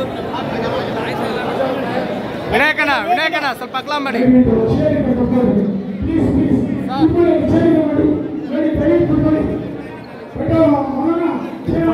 ವಿನಾಯಕನ ವಿನಾಯಕನ ಸ್ವಲ್ಪ ಅಕ್ಲ ಮಾಡಿ please please ಇಬ್ಬರು ಚೇರಿಗೆ ಮಾಡಿ ನೋಡಿ ಕೈ ಕೊಡ್ಕೊಳ್ಳಿ ಬೇಡ ಮಗನ ಚೇರ್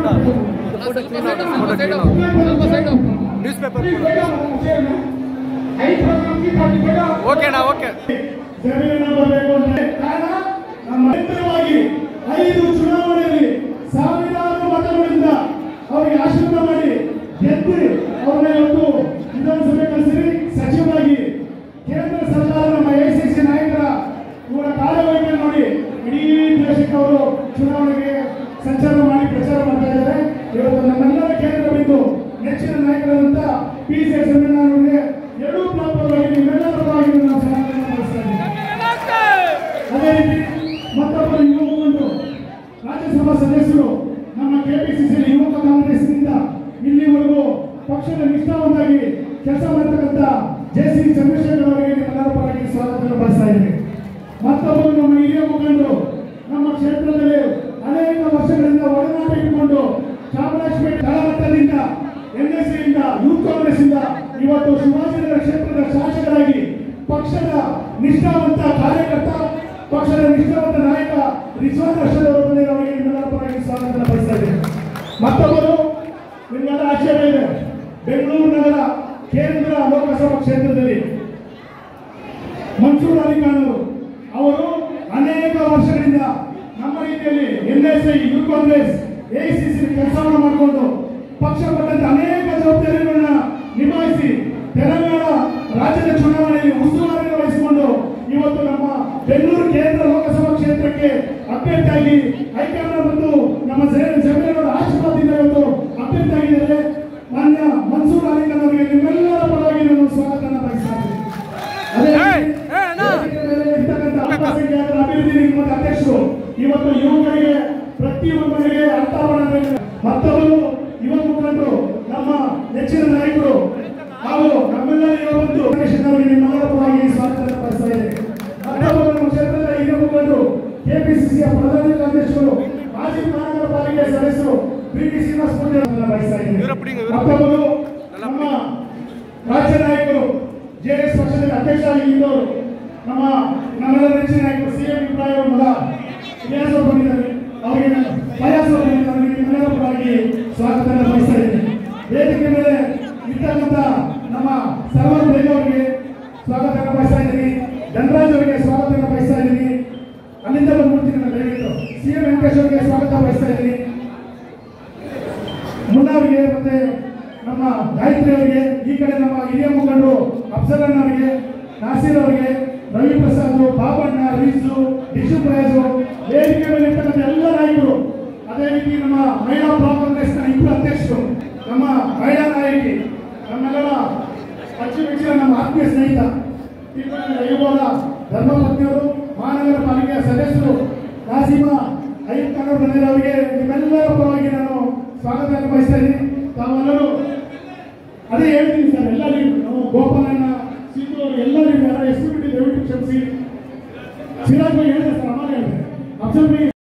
ನ್ಯೂಸ್ ಪೇಪರ್ ಪ್ಲೀಸ್ ಬೇಡ ಚೇರ್ನ ಐದು ಪ್ರೋಗ್ರಾಮ್ ಕೀಪ್ ಬೇಡ ಓಕೆನಾ ಓಕೆ ಜಮೀನನ್ನ ಬರಬೇಕು ಅಂದ್ರೆ ಕಾರಣ ನಮ್ಮ ರೈತರವಾಗಿ ಐದು ಚುನಾವಣೆಯಲ್ಲಿ ಸಾವಿರಾರು ಮತಗಳಿಂದ ಅವರಿಗೆ ಆಶೀರ್ವಾದ ಮಾಡಿ ಗೆದ್ದು ಅವ್ರನ್ನ ಇವತ್ತು ವಿಧಾನಸಭೆ ಕಳಿಸಿರಿ ಸಚಿವರಾಗಿ ಕೇಂದ್ರ ಸರ್ಕಾರ ನಮ್ಮ ಎಐಸಿಸಿ ನಾಯಕರ ಇವರ ಕಾರ್ಯವೈಖರಿ ನೋಡಿ ಇಡೀ ದೇಶಕ್ಕೆ ಅವರು ಚುನಾವಣೆಗೆ ಸಂಚಾರ ಮಾಡಿ ಪ್ರಚಾರ ಮಾಡ್ತಾ ಇದ್ದಾರೆ ಇವತ್ತು ನಮ್ಮೆಲ್ಲರ ಕೇಂದ್ರ ಬಿಂದು ನೆಚ್ಚಿನ ನಾಯಕರಾದಂತ ಪಿ ಸಿ ಅವರಿಗೆ ಎರಡೂ ಬ್ಲಾಕ್ ಪರವಾಗಿ ನಿಮ್ಮೆಲ್ಲರ ಪರವಾಗಿ ನಾವು ಸ್ವಾಗತವನ್ನು ಬಯಸ್ತಾ ಇದ್ದೀವಿ. ಅದೇ ರೀತಿ ಮತ್ತೊಬ್ಬರು ಯುವ ಮುಖಂಡರು ರಾಜ್ಯಸಭಾ ಸದಸ್ಯರು ನಮ್ಮ ಕೆಪಿಸಿಸಿ ಯುವಕ ಕಾಂಗ್ರೆಸ್ನಿಂದ ಇಲ್ಲಿವರೆಗೂ ಪಕ್ಷದ ನಿಷ್ಠಾವಂತಾಗಿ ಕೆಲಸ ಮಾಡತಕ್ಕಂಥ ಜೆ ಸಿ ಚಂದ್ರಶೇಖರ್ ಅವರಿಗೆ ನಿಮ್ಮೆಲ್ಲರ ಪರವಾಗಿ ಸ್ವಾಗತವನ್ನು ಬಯಸ್ತಾ ಇದ್ದೇವೆ ಮತ್ತೊಬ್ಬರು ನಮ್ಮ ಹಿರಿಯ ಮುಖಂಡರು ನಮ್ಮ ಕ್ಷೇತ್ರದಲ್ಲಿ ಅನೇಕ ವರ್ಷಗಳಿಂದ ಒಡನಾಟ ಇಟ್ಟುಕೊಂಡು ಚಾಮರಾಜಪೇಟೆ ತಳಮಟ್ಟದಿಂದ ಎನ್ಎಸ್ಸಿಯಿಂದ ಯೂತ್ ಕಾಂಗ್ರೆಸ್ ಇಂದ ಇವತ್ತು ಶಿವಾಜಿನಗರ ಕ್ಷೇತ್ರದ ಶಾಸಕರಾಗಿ ಪಕ್ಷದ ನಿಷ್ಠಾವಂತ ಕಾರ್ಯಕರ್ತ ಪಕ್ಷದ ನಿಷ್ಠಾವಂತ ನಾಯಕ ರಿಜ್ವಾನ್ ಅರ್ಷದ್ ಅವರ ಮೇಲೆ ಅವರಿಗೆ ನಿಮ್ಮೆಲ್ಲರ ಪರವಾಗಿ ಸ್ವಾಗತ ಬಯಸ್ತಾ ಇದ್ದೇನೆ ಮತ್ತೊಬ್ಬರು ನಿಮ್ಮೆಲ್ಲ ಆಶ್ಚರ್ಯ ಇದೆ ಬೆಂಗಳೂರು ನಗರ ಕೇಂದ್ರ ಲೋಕಸಭಾ ಕ್ಷೇತ್ರದಲ್ಲಿ ಮನ್ಸೂರ್ ಅಲಿ ಖಾನ್ ಅವರು ಅವರು ಅನೇಕ ವರ್ಷಗಳಿಂದ ನಮ್ಮ ರೀತಿಯಲ್ಲಿ N S I youth Congress AICC ಕೆಲಸವನ್ನು ಮಾಡಿಕೊಂಡು ಪಕ್ಷ ಪಟ್ಟಂತ ಅನೇಕ ಜವಾಬ್ದಾರಿಗಳನ್ನ ನಿಭಾಯಿಸಿ ತೆಲಂಗಾಣ ರಾಜ್ಯದ ಚುನಾವಣೆಯಲ್ಲಿ ಉಸ್ತುವಾರಿ ವಹಿಸಿಕೊಂಡು ಇವತ್ತು ನಮ್ಮ ಬೆಂಗಳೂರು ಕೇಂದ್ರ ಲೋಕಸಭಾ ಕ್ಷೇತ್ರಕ್ಕೆ ಅಭ್ಯರ್ಥಿಯಾಗಿ ಹೈಕಮಾಂಡ್ ಬಂದು ನಮ್ಮ ಜಮೀನವರ ಆಶೀರ್ವಾದದಿಂದ ಇವತ್ತು ಅಭ್ಯರ್ಥಿಯಾಗಿದ್ದಾರೆ ಮಾನ್ಯ ಮನ್ಸೂರ್ ಅಲಿ ಖಾನ್ ಅವರಿಗೆ ನಿಮ್ಮೆಲ್ಲರ ಪರವಾಗಿ ನಾನು ಸ್ವಾಗತವನ್ನು ಬಯಸ್ತಾ ಇದ್ದೀನಿ ಅದೇ ಏಯ್, ರೀತಿ ಏಯ್ ಅಣ್ಣ. ವೇದಿಕೆ ಮೇಲೆ ಇರ್ತಕ್ಕಂಥ ಅಲ್ಪಸಂಖ್ಯಾತರ ಅಭಿವೃದ್ಧಿ ನಿಗಮದ ಅಧ್ಯಕ್ಷರು ಇವತ್ತು ಯುವಕರಿಗೆ ಪ್ರತಿಯೊಬ್ಬರಿಗೆ ಅರ್ಥವನ್ನು ಮತ್ತೊಬ್ಬರು ಯುವ ಮುಖಂಡರು ನಮ್ಮ ನೆಚ್ಚಿನ ನಾಯಕರು ಹಾಗೂ ನಮ್ಮೆಲ್ಲರ ಯುವ ಬಂಧು ಗಣೇಶನ್ ಅವರಿಗೆ ನಿಮ್ಮೆಲ್ಲರ ಪರವಾಗಿ ಸ್ವಾಗತ ಬಯಸ್ತಾ ಇದ್ದೇನೆ ಮತ್ತೊಬ್ಬರು ನಮ್ಮ ಕ್ಷೇತ್ರದ ಯುವ ಮುಖಂಡರು ಕೆಪಿಸಿಸಿಯ ಪ್ರಧಾನ ಕಾರ್ಯದರ್ಶಿಗಳು ಮಾಜಿ ಮಹಾನಗರ ಪಾಲಿಕೆ ಸದಸ್ಯರು ಬಿ ಟಿ ಶ್ರೀನಿವಾಸ ಪೂಜೆ ಅವರನ್ನ ಬಯಸ್ತಾ ಇದ್ದೇನೆ ಇವರ ಪುಡಿಂಗ, ಇವರ ಮತ್ತೊಬ್ಬರು ನಮ್ಮ ರಾಜ್ಯ ನಾಯಕರು ಜೆಡಿಎಸ್ ಪಕ್ಷದ ಅಧ್ಯಕ್ಷರಾಗಿ ಇದ್ದವರು ನಮ್ಮ ನಮ್ಮೆಲ್ಲರ ನೆಚ್ಚಿನ ನಾಯಕರು ಸಿ ಎಂ ಇಬ್ರಾಹಿಂ ಅವರ ಮಗ ಇಲಿಯಾಸ್ ಅವರು ಬಂದಿದ್ದಾರೆ ಅವರಿಗೆ ನಾನು ಫಯಾಸ್ ಅವರು ಬಂದಿದ್ದಾರೆ ಅವರಿಗೆ ನಿಮ್ಮೆಲ್ಲರ ಪರವಾಗಿ ಸ್ವಾಗತವನ್ನು ಬಯಸ್ತಾ ಇದ್ದೀನಿ ವೇದಿಕೆ ಮೇಲೆ ಇರ್ತಕ್ಕಂಥ ನಮ್ಮ ಸರ್ವರ್ ಬೇಗ ಅವರಿಗೆ ಸ್ವಾಗತವನ್ನು ಬಯಸ್ತಾ ಇದ್ದೀನಿ ಧನರಾಜ್ ಅವರಿಗೆ ಸ್ವಾಗತವನ್ನು ಬಯಸ್ತಾ ಇದ್ದೀನಿ ಅಲ್ಲಿಂದ ಬಂದ್ಬಿಡ್ತೀನಿ ನಾನು ದಯವಿಟ್ಟು ಸಿ ಎಂ ವೆಂಕಟೇಶ್ ಅವರಿಗೆ ಸ್ವಾಗತ ಬಯಸ್ತಾ ಇದ್ದೀನಿ ಮುನ್ನಾ ಅವರಿಗೆ ಮತ್ತೆ ನಮ್ಮ ಗಾಯತ್ರಿ ಅವರಿಗೆ ಈ ಕಡೆ ನಮ್ಮ ಹಿರಿಯ ಮುಖಂಡರು ಅಫ್ಸರನ್ ಅವರಿಗೆ ನಾಸೀರ್ ಅವರಿಗೆ ರವಿ ಪ್ರಸಾದ್ ಬಾಬಣ್ಣ ರೀಸು ಡಿಶು ಪ್ರಯಾಜು ವೇದಿಕೆ ಮೇಲೆ ಇರ್ತಕ್ಕಂಥ ಎಲ್ಲ ನಾಯಕರು ಅದೇ ರೀತಿ ನಮ್ಮ ಮಹಿಳಾ ಬ್ಲಾಕ್ ಕಾಂಗ್ರೆಸ್ನ ಇಬ್ಬರು ಅಧ್ಯಕ್ಷರು ನಮ್ಮ ಮಹಿಳಾ ನಾಯಕಿ ನಮ್ಮೆಲ್ಲರ ಅಚ್ಚುಮೆಚ್ಚಿನ ನಮ್ಮ ಆತ್ಮೀಯ ಸ್ನೇಹಿತ ಅಯ್ಯಬೋದ ಧರ್ಮಪತ್ನಿಯವರು ಮಹಾನಗರ ಪಾಲಿಕೆಯ ಸದಸ್ಯರು ನಾಸೀಮಾ ಐದು ಕನ್ನಡ ಬಂದಿರೋರಿಗೆ ನಿಮ್ಮೆಲ್ಲರ ಪರವಾಗಿ ನಾನು ಸ್ವಾಗತ ಬಯಸ್ತಾ ಇದ್ದೀನಿ ತಾವೆಲ್ಲರೂ ಅದೇ ಹೇಳ್ತೀನಿ ಸರ್ ಎಲ್ಲರಿಗೂ ನಾವು ಗೋಪಾಲಣ್ಣ ಸೀತು ಅವರು ಎಲ್ಲರಿಗೂ ಯಾರು ಎಷ್ಟು ಬಿಟ್ಟು ದಯವಿಟ್ಟು ಕ್ಷಮಿಸಿ ಸಿರಾಜ್ ಭಾಯಿ ಹೇಳಿದೆ ಸರ್ ಅಮ್ಮ ಹೇಳಿದೆ ಅಫ್ಸರ್ ಭಾಯಿ